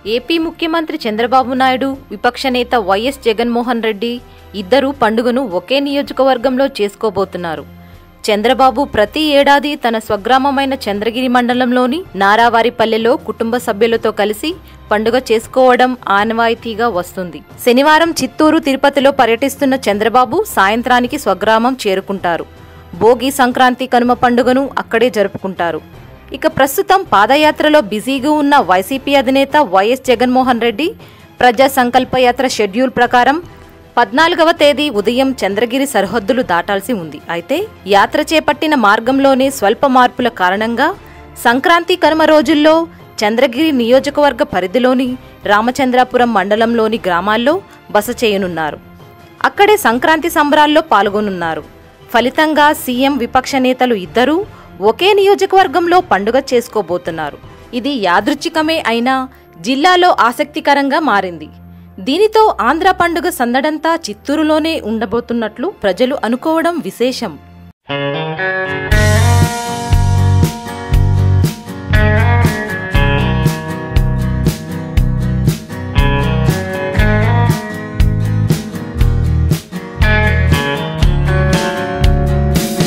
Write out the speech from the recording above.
AP ముఖ్యమంత్రి చంద్రబాబు నాయుడు విపక్ష నేత వైఎస్ జగన్మోహన్ రెడ్డి ఇద్దరు పండుగను ఒకే నియోజకవర్గంలో చేసుకోబోతున్నారు చంద్రబాబు ప్రతి ఏడాది తన స్వగ్రామమైన చంద్రగిరి మండలంలోని నారావారిపల్లెలో కుటుంబ సభ్యులతో కలిసి పండుగ చేసుకోవడం ఆనవాయితీగా వస్తుంది శనివారం చిత్తూరు తిరుపతిలో పర్యటిస్తున్న చంద్రబాబు సాయంత్రానికి స్వగ్రామం చేరుకుంటారు భోగి సంక్రాంతి కనుమ పండుగను అక్కడే జరుపుకుంటారు ఇక ప్రస్తుతం పాదయాత్రలో బిజీగా ఉన్న వైసీపీ అధినేత వైఎస్ జగన్మోహన్ రెడ్డి ప్రజా సంకల్ప యాత్ర షెడ్యూల్ ప్రకారం పద్నాలుగవ తేదీ ఉదయం చంద్రగిరి సరిహద్దులు దాటాల్సి ఉంది అయితే యాత్ర చేపట్టిన మార్గంలోనే స్వల్ప మార్పుల కారణంగా సంక్రాంతి కనుమ రోజుల్లో చంద్రగిరి నియోజకవర్గ పరిధిలోని రామచంద్రాపురం మండలంలోని గ్రామాల్లో బస చేయనున్నారు అక్కడే సంక్రాంతి సంబరాల్లో పాల్గొనున్నారు ఫలితంగా సీఎం విపక్ష నేతలు ఇద్దరూ ఒకే నియోజకవర్గంలో పండుగ చేసుకోబోతున్నారు ఇది యాదృచ్ఛికమే అయినా జిల్లాలో ఆసక్తికరంగా మారింది దీనితో ఆంధ్ర పండుగ సందడంతా చిత్తూరులోనే ఉండబోతున్నట్లు ప్రజలు అనుకోవడం విశేషం